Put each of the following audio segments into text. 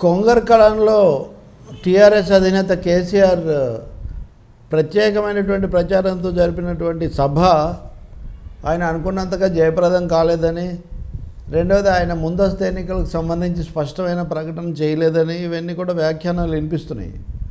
కొంగర్ కళంలో TRS అధినేత కేసీఆర్ ప్రత్యేకమైనటువంటి ప్రచారంతో జరిపినటువంటి సభ ఆయన అనుకున్నంతగా జయప్రదం కాలేదని రెండవది ఆయన ముందస్తు ఎన్నికలకు సంబంధించి స్పష్టమైన ప్రకటన చేయలేదని ఇవన్నీ కూడా వ్యాఖ్యానాలు వినిపిస్తున్నాయి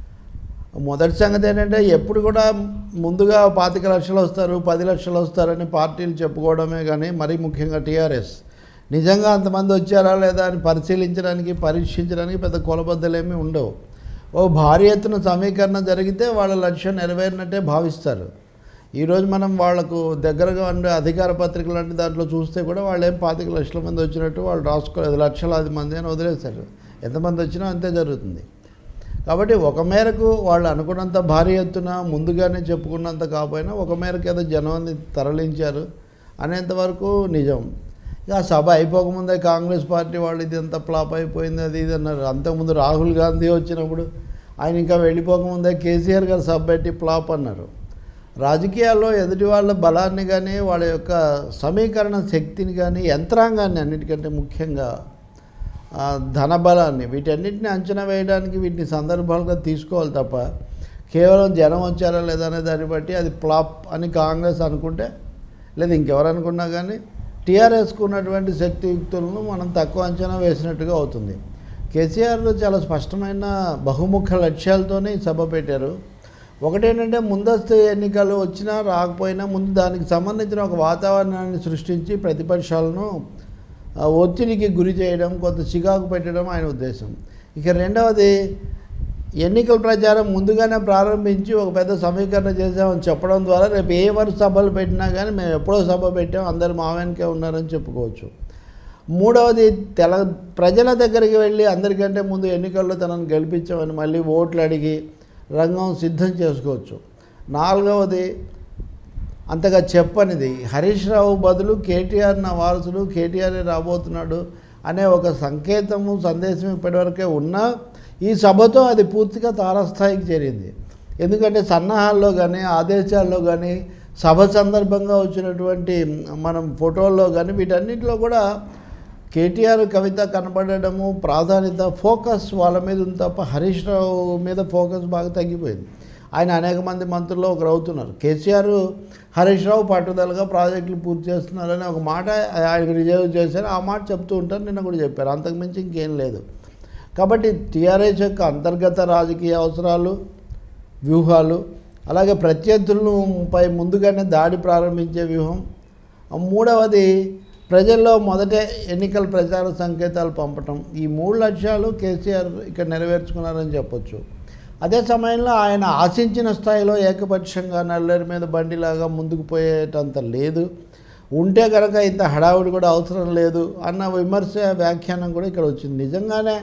మొదటి సంగతి ఏంటంటే ఎప్పుడు కూడా ముందుగా పాతిక లక్షలు వస్తారు పది లక్షలు వస్తారని పార్టీలు చెప్పుకోవడమే కానీ మరీ ముఖ్యంగా టీఆర్ఎస్ నిజంగా అంతమంది వచ్చారా లేదా అని పరిశీలించడానికి పరీక్షించడానికి పెద్ద కొలబద్దలేమీ ఉండవు ఓ భారీ ఎత్తున సమీకరణ జరిగితే వాళ్ళ లక్ష్యం నెరవేరినట్టే భావిస్తారు ఈరోజు మనం వాళ్లకు దగ్గరగా ఉండే అధికార పత్రికలు లాంటి దాంట్లో చూస్తే కూడా వాళ్ళు ఏం పాతిక లక్షల మంది వచ్చినట్టు వాళ్ళు రాసుకోలేదు లక్షలాది మంది అని వదిలేశారు ఎంతమంది వచ్చినా అంతే జరుగుతుంది కాబట్టి ఒక మేరకు వాళ్ళు అనుకున్నంత భారీ ఎత్తున ముందుగానే చెప్పుకున్నంత కాకపోయినా ఒక మేరకు ఏదో జనాన్ని తరలించారు అనేంతవరకు నిజం ఇక ఆ సభ అయిపోకముందే కాంగ్రెస్ పార్టీ వాళ్ళు ఇది ఎంత ఫ్లాప్ అయిపోయింది అది ఇది అన్నారు అంతకుముందు రాహుల్ గాంధీ వచ్చినప్పుడు ఆయన ఇంకా వెళ్ళిపోకముందే కేసీఆర్ గారు సభ పెట్టి ఫ్లాప్ అన్నారు రాజకీయాల్లో ఎదుటి వాళ్ళ బలాన్ని కానీ వాళ్ళ యొక్క సమీకరణ శక్తిని కానీ యంత్రాంగాన్ని అన్నిటికంటే ముఖ్యంగా ఆ, ధనబలాన్ని వీటన్నిటిని అంచనా వేయడానికి వీటిని సందర్భాలుగా తీసుకోవాలి తప్ప కేవలం జనం వచ్చారా లేదా అనే దాన్ని బట్టి అది ఫ్లాప్ అని కాంగ్రెస్ అనుకుంటే లేదా ఇంకెవరు అనుకున్నా కానీ టీఆర్ఎస్కు ఉన్నటువంటి శక్తియుక్తులను మనం తక్కువ అంచనా వేసినట్టుగా అవుతుంది కేసీఆర్ చాలా స్పష్టమైన బహుముఖ లక్ష్యాలతోనే ఈ సభ పెట్టారు ఒకటేంటంటే ముందస్తు ఎన్నికలు వచ్చినా రాకపోయినా ముందు దానికి సంబంధించిన ఒక వాతావరణాన్ని సృష్టించి ప్రతిపక్షాలను ఆ, ఒత్తిడికి గురి చేయడం కొంత చికాకు పెట్టడం ఆయన ఉద్దేశం ఇక రెండవది ఎన్నికల ప్రచారం ముందుగానే ప్రారంభించి ఒక పెద్ద సమీకరణ చేసామని చెప్పడం ద్వారా రేపు ఏ వరకు సభలు పెట్టినా కానీ మేము ఎప్పుడో సభ పెట్టాం అందరు మా వెనకే ఉన్నారని చెప్పుకోవచ్చు మూడవది తెల ప్రజల దగ్గరికి వెళ్ళి అందరికంటే ముందు ఎన్నికల్లో తనను గెలిపించామని మళ్ళీ ఓట్లు అడిగి రంగం సిద్ధం చేసుకోవచ్చు నాలుగవది అంతగా చెప్పనిది హరీష్ రావు బదులు కేటీఆర్ నా వారసుడు కేటీఆర్ రాబోతున్నాడు అనే ఒక సంకేతము సందేశం ఇప్పటివరకే ఉన్నా ఈ సభతో అది పూర్తిగా తారస్థాయికి చేరింది ఎందుకంటే సన్నాహాల్లో కానీ ఆదేశాల్లో కానీ సభ సందర్భంగా వచ్చినటువంటి మనం ఫోటోల్లో కానీ వీటన్నిటిలో కూడా కేటీఆర్ కవిత కనబడము ప్రాధాన్యత ఫోకస్ వాళ్ళ మీద ఉంది తప్ప హరీష్ రావు మీద ఫోకస్ బాగా తగ్గిపోయింది ఆయన అనేక మంది మంత్రుల్లో ఒకరు అవుతున్నారు కేసీఆర్ హరీష్ రావు పట్టుదలగా ప్రాజెక్టులు పూర్తి చేస్తున్నారని ఒక మాట ఆయన రిజర్వ్ చేశారు ఆ మాట చెప్తూ ఉంటారు నిన్న కూడా చెప్పారు అంతకుమించి ఇంకేం లేదు కాబట్టి టీఆర్ఎస్ యొక్క అంతర్గత రాజకీయ అవసరాలు వ్యూహాలు అలాగే ప్రత్యర్థులను పై ముందుగానే దాడి ప్రారంభించే వ్యూహం మూడవది ప్రజల్లో మొదటే ఎన్నికల ప్రచార సంకేతాలు పంపటం ఈ మూడు లక్ష్యాలు కేసీఆర్ ఇక్కడ నెరవేర్చుకున్నారని చెప్పొచ్చు అదే సమయంలో ఆయన ఆశించిన స్థాయిలో ఏకపక్షంగా నల్లేరు మీద బండిలాగా ముందుకు పోయేటంత లేదు ఉంటే కనుక ఇంత హడావుడి కూడా అవసరం లేదు అన్న విమర్శ వ్యాఖ్యానం కూడా ఇక్కడ వచ్చింది నిజంగానే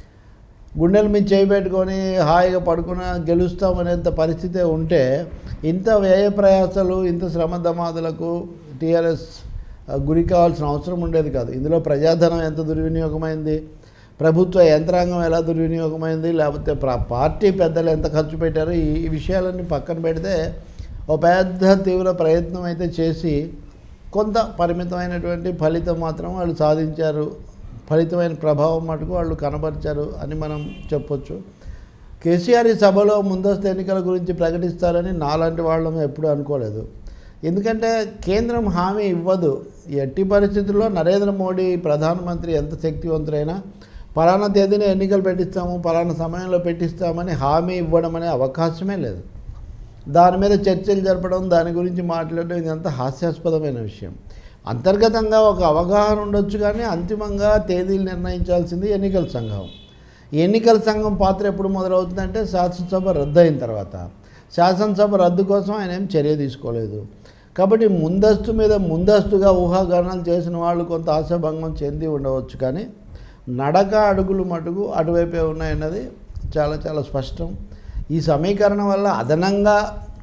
గుండెల మీద చేయి పెట్టుకొని హాయిగా పడుకున్న గెలుస్తామనేంత పరిస్థితి ఉంటే ఇంత వ్యయ ప్రయాసాలు ఇంత శ్రమ దమాదులకు టీఆర్ఎస్ గురి కావాల్సిన అవసరం ఉండేది కాదు ఇందులో ప్రజాధనం ఎంత దుర్వినియోగమైంది ప్రభుత్వ యంత్రాంగం ఎలా దుర్వినియోగమైంది లేకపోతే ప్ర- పార్టీ పెద్దలు ఎంత ఖర్చు పెట్టారో ఈ ఈ విషయాలన్నీ పక్కన పెడితే ఒక పెద్ద తీవ్ర ప్రయత్నం అయితే చేసి కొంత పరిమితమైనటువంటి ఫలితం మాత్రం వాళ్ళు సాధించారు ఫలితమైన ప్రభావం మటుకు వాళ్ళు కనబరిచారు అని మనం చెప్పొచ్చు కేసీఆర్ ఈ సభలో ముందస్తు ఎన్నికల గురించి ప్రకటిస్తారని నాలాంటి వాళ్ళం ఎప్పుడూ అనుకోలేదు ఎందుకంటే కేంద్రం హామీ ఇవ్వదు ఎట్టి పరిస్థితుల్లో నరేంద్ర మోడీ ప్రధానమంత్రి ఎంత శక్తివంతుడైనా పలానా తేదీన ఎన్నికలు పెట్టిస్తాము పలానా సమయంలో పెట్టిస్తామని హామీ ఇవ్వడం అనే అవకాశమే లేదు దాని మీద చర్చలు జరపడం దాని గురించి మాట్లాడడం ఇదంతా హాస్యాస్పదమైన విషయం అంతర్గతంగా ఒక అవగాహన ఉండొచ్చు కానీ అంతిమంగా తేదీలు నిర్ణయించాల్సింది ఎన్నికల సంఘం ఎన్నికల సంఘం పాత్ర ఎప్పుడు మొదలవుతుందంటే శాసనసభ రద్దు అయిన తర్వాత శాసనసభ రద్దు కోసం ఆయన ఏం చర్య తీసుకోలేదు కాబట్టి ముందస్తు మీద ముందస్తుగా ఊహాగానాలు చేసిన వాళ్ళు కొంత ఆశాభంగం చెంది ఉండవచ్చు కానీ నడక అడుగులు మటుకు అటువైపే ఉన్నాయన్నది చాలా చాలా స్పష్టం ఈ సమీకరణం వల్ల అదనంగా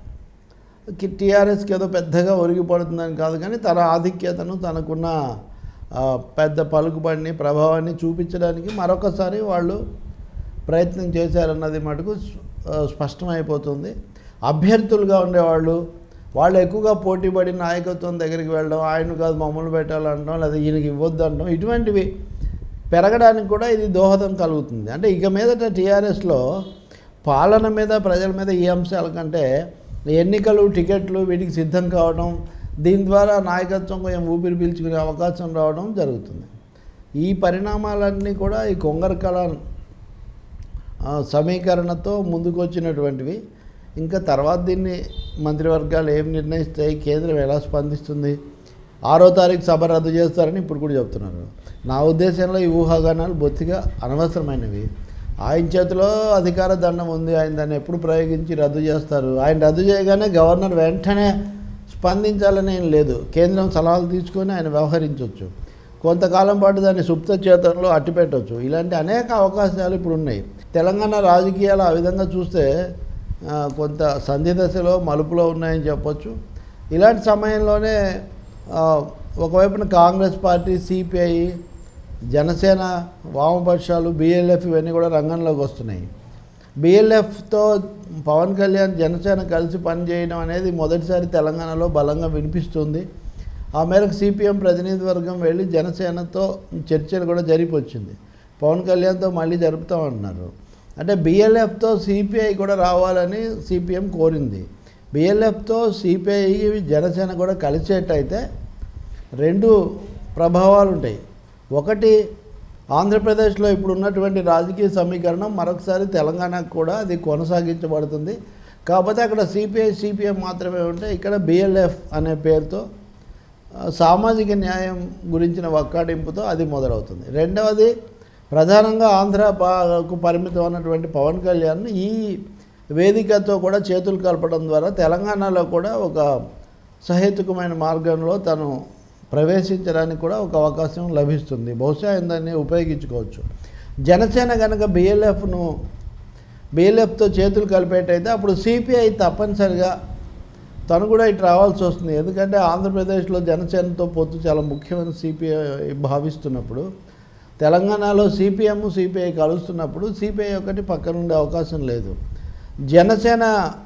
కి- టీఆర్ఎస్కి ఏదో పెద్దగా ఒరిగిపడుతుందని కాదు కానీ తన ఆధిక్యతను తనకున్న ఆ, పెద్ద పలుకుబడిని ప్రభావాన్ని చూపించడానికి మరొకసారి వాళ్ళు ప్రయత్నం చేశారన్నది మటుకు స్ప- ఆ, స్పష్టమైపోతుంది అభ్యర్థులుగా ఉండేవాళ్ళు వాళ్ళు ఎక్కువగా పోటీపడి నాయకత్వం దగ్గరికి వెళ్ళడం ఆయన కాదు మమ్మల్ని పెట్టాలంటాం లేదా ఈయనకి ఇవ్వద్దు అనడం ఇటువంటివి పెరగడానికి కూడా ఇది దోహదం కలుగుతుంది అంటే ఇక మీదట టీఆర్ఎస్లో పాలన మీద ప్రజల మీద ఈ అంశాల కంటే ఎన్నికలు టికెట్లు వీటికి సిద్ధం కావడం దీని ద్వారా నాయకత్వం కొంచెం ఊపిరి పీల్చుకునే అవకాశం రావడం జరుగుతుంది ఈ పరిణామాలన్నీ కూడా ఈ కొంగర కళ ఆ, సమీకరణతో ముందుకు వచ్చినటువంటివి ఇంకా తర్వాత దీన్ని మంత్రివర్గాలు ఏం నిర్ణయిస్తాయి కేంద్రం ఎలా స్పందిస్తుంది ఆరో తారీఖు సభ రద్దు చేస్తారని ఇప్పుడు కూడా చెప్తున్నారు నా ఉద్దేశంలో ఈ ఊహాగానాలు బొత్తిగా అనవసరమైనవి ఆయన చేతిలో అధికార దండం ఉంది ఆయన దాన్ని ఎప్పుడు ప్రయోగించి రద్దు చేస్తారు ఆయన రద్దు చేయగానే గవర్నర్ వెంటనే స్పందించాలని ఏం లేదు కేంద్రం సలహాలు తీసుకొని ఆయన వ్యవహరించవచ్చు కొంతకాలం పాటు దాన్ని సుప్త చేతంలో అట్టిపెట్టవచ్చు ఇలాంటి అనేక అవకాశాలు ఇప్పుడు ఉన్నాయి తెలంగాణ రాజకీయాలు ఆ విధంగా చూస్తే ఆ, కొంత సంధి దశలో మలుపులో ఉన్నాయని చెప్పొచ్చు ఇలాంటి సమయంలోనే ఆ, ఒకవైపున కాంగ్రెస్ పార్టీ సిపిఐ జనసేన వామపక్షాలు బిఎల్ఎఫ్ ఇవన్నీ కూడా రంగంలోకి వస్తున్నాయి బిఎల్ఎఫ్తో పవన్ కళ్యాణ్ జనసేన కలిసి పనిచేయడం అనేది మొదటిసారి తెలంగాణలో బలంగా వినిపిస్తుంది ఆ మేరకు సిపిఎం ప్రతినిధి వర్గం వెళ్ళి జనసేనతో చర్చలు కూడా జరిపొచ్చింది పవన్ కళ్యాణ్తో మళ్ళీ జరుపుతామంటున్నారు అంటే బిఎల్ఎఫ్తో సిపిఐ కూడా రావాలని సిపిఎం కోరింది బిఎల్ఎఫ్తో సిపిఐ జనసేన కూడా కలిసేటైతే రెండు ప్రభావాలు ఉంటాయి ఒకటి ఆంధ్రప్రదేశ్లో ఇప్పుడు ఉన్నటువంటి రాజకీయ సమీకరణం మరొకసారి తెలంగాణకు కూడా అది కొనసాగించబడుతుంది కాకపోతే అక్కడ సిపిఐ సిపిఎం మాత్రమే ఉంటే ఇక్కడ బిఎల్ఎఫ్ అనే పేరుతో ఆ, సామాజిక న్యాయం గురించిన వక్కాడింపుతో అది మొదలవుతుంది రెండవది ప్రధానంగా ఆంధ్రకు పరిమితం అన్నటువంటి పవన్ కళ్యాణ్ ఈ వేదికతో కూడా చేతులు కలపడం ద్వారా తెలంగాణలో కూడా ఒక సహేతుకమైన మార్గంలో తను ప్రవేశించడానికి కూడా ఒక అవకాశం లభిస్తుంది బహుశా ఆయన దాన్ని ఉపయోగించుకోవచ్చు జనసేన కనుక బిఎల్ఎఫ్ను బిఎల్ఎఫ్తో చేతులు కలిపేటైతే అప్పుడు సిపిఐ తప్పనిసరిగా తను కూడా ఇటు రావాల్సి వస్తుంది ఎందుకంటే ఆంధ్రప్రదేశ్లో జనసేనతో పొత్తు చాలా ముఖ్యమైన సిపిఐ భావిస్తున్నప్పుడు తెలంగాణలో సిపిఎం సిపిఐ కలుస్తున్నప్పుడు సిపిఐ ఒకటి పక్కన ఉండే అవకాశం లేదు జనసేన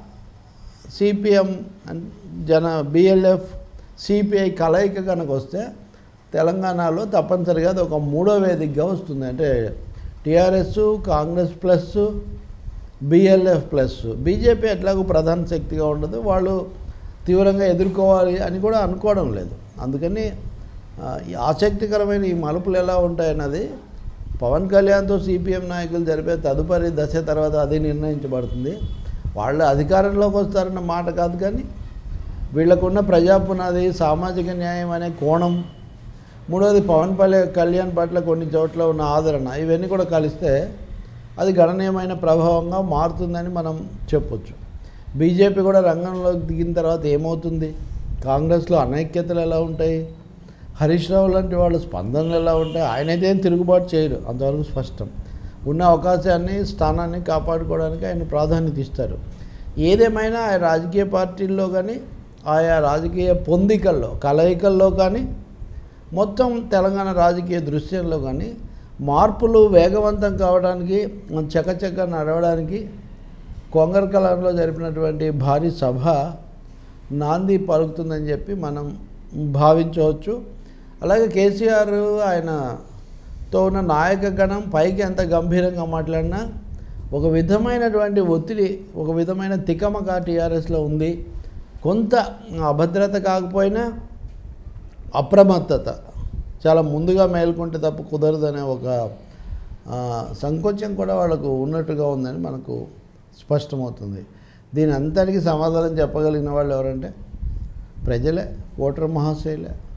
సిపిఎం అండ్ జన బిఎల్ఎఫ్ సిపిఐ కలయిక కనుక వస్తే తెలంగాణలో తప్పనిసరిగా అది ఒక మూడో వేదికగా వస్తుంది అంటే TRS Congress plus BLF plus BJP ఎట్లాగో ప్రధాన శక్తిగా ఉండదు వాళ్ళు తీవ్రంగా ఎదుర్కోవాలి అని కూడా అనుకోవడం లేదు అందుకని ఆ, ఈ ఆసక్తికరమైన ఈ మలుపులు ఎలా ఉంటాయన్నది పవన్ కళ్యాణ్తో సిపిఎం నాయకులు జరిపే తదుపరి దశ తర్వాత అది నిర్ణయించబడుతుంది వాళ్ళు అధికారంలోకి వస్తారన్న మాట కాదు కానీ వీళ్ళకున్న ప్రజాపునాది సామాజిక న్యాయం అనే కోణం మూడవది పవన్ పల్లె కళ్యాణ్ పట్ల కొన్ని చోట్ల ఉన్న ఆదరణ ఇవన్నీ కూడా కలిస్తే అది గణనీయమైన ప్రభావంగా మారుతుందని మనం చెప్పొచ్చు బీజేపీ కూడా రంగంలోకి దిగిన తర్వాత ఏమవుతుంది కాంగ్రెస్లో అనైక్యతలు ఎలా ఉంటాయి హరీష్ రావు లాంటి వాళ్ళ స్పందనలు ఎలా ఉంటాయి ఆయనైతే ఏం తిరుగుబాటు చేయరు అంతవరకు స్పష్టం ఉన్న అవకాశాన్ని స్థానాన్ని కాపాడుకోవడానికి ఆయన ప్రాధాన్యత ఇస్తారు ఏదేమైనా ఆ రాజకీయ పార్టీల్లో కానీ ఆయా రాజకీయ పొందికల్లో కలయికల్లో కానీ మొత్తం తెలంగాణ రాజకీయ దృశ్యంలో కానీ మార్పులు వేగవంతం కావడానికి చకచక నడవడానికి కొంగర కళంలో జరిపినటువంటి భారీ సభ నాంది పలుకుతుందని చెప్పి మనం భావించవచ్చు అలాగే కేసీఆర్ ఆయనతో ఉన్న నాయక గణం పైకి ఎంత గంభీరంగా మాట్లాడినా ఒక విధమైనటువంటి ఒత్తిడి ఒక విధమైన తికమక టీఆర్ఎస్లో ఉంది కొంత అభద్రత కాకపోయినా అప్రమత్తత చాలా ముందుగా మేల్కొంటే తప్ప కుదరదనే ఒక ఆ, సంకోచం కూడా వాళ్ళకు ఉన్నట్టుగా ఉందని మనకు స్పష్టమవుతుంది దీని అంతటికి సమాధానం చెప్పగలిగిన వాళ్ళు ఎవరంటే ప్రజలే ఓటర్ మహాశయులే